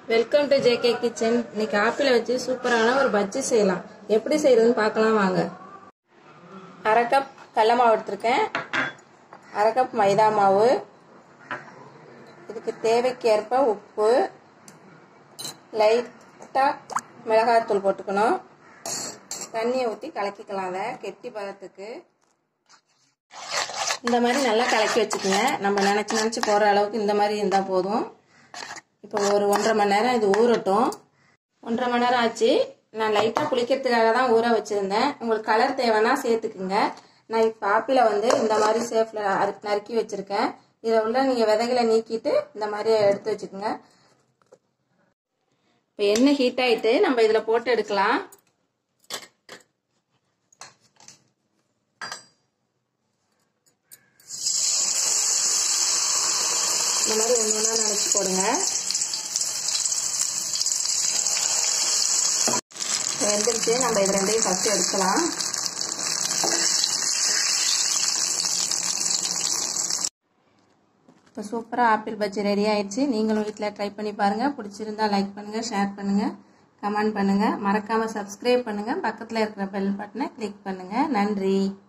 welcome to JK kitchen இன்னைக்கு ஆப்பிளை வச்சு சூப்பரான ஒரு பஜ்ஜி செய்யலாம் எப்படி செய்யறதுன்னு பார்க்கலாம் வாங்க அரை கப் கடல மாவு எடுத்திருக்கேன் அரை கப் மைதா மாவு இதுக்கு தேவைக்கேற்ப உப்பு லைட்டாக மிளகாத்தூள் போட்டுக்கணும் தண்ணியை ஊற்றி கலக்கிக்கலாம் அதை கெட்டி பதத்துக்கு இந்த மாதிரி நல்லா கலக்கி வச்சுக்கோங்க நம்ம நினச்சி நினச்சி போகிற அளவுக்கு இந்த மாதிரி இருந்தால் போதும் இப்போ ஒரு ஒன்றரை மணி நேரம் இது ஊறட்டும் ஒன்றரை மணி நேரம் ஆச்சு நான் லைட்டாக குளிக்கிறதுக்காக தான் ஊற வச்சுருந்தேன் உங்களுக்கு கலர் தேவைன்னா சேர்த்துக்குங்க நான் இப்போ ஆப்பிளை வந்து இந்த மாதிரி சேஃபில் நறுக்கி வச்சுருக்கேன் இதில் உள்ள நீங்கள் விதைகளை நீக்கிட்டு இந்த மாதிரி எடுத்து வச்சுக்கோங்க இப்போ எண்ணெய் ஹீட் ஆகிட்டு நம்ம இதில் போட்டு எடுக்கலாம் இந்த மாதிரி ஒன்று ஒன்றா நினச்சி போடுங்க வெந்துருச்சு நம்ம இது ரெண்டையும் ஃபஸ்ட்டு எடுக்கலாம் இப்போ சூப்பராக ஆப்பிள் பஜ்ஜி ரெடி ஆயிடுச்சு நீங்களும் வீட்டில் ட்ரை பண்ணி பாருங்கள் பிடிச்சிருந்தா லைக் பண்ணுங்கள் ஷேர் பண்ணுங்கள் கமெண்ட் பண்ணுங்கள் மறக்காமல் சப்ஸ்கிரைப் பண்ணுங்கள் பக்கத்தில் இருக்கிற பெல் பட்டனை கிளிக் பண்ணுங்கள் நன்றி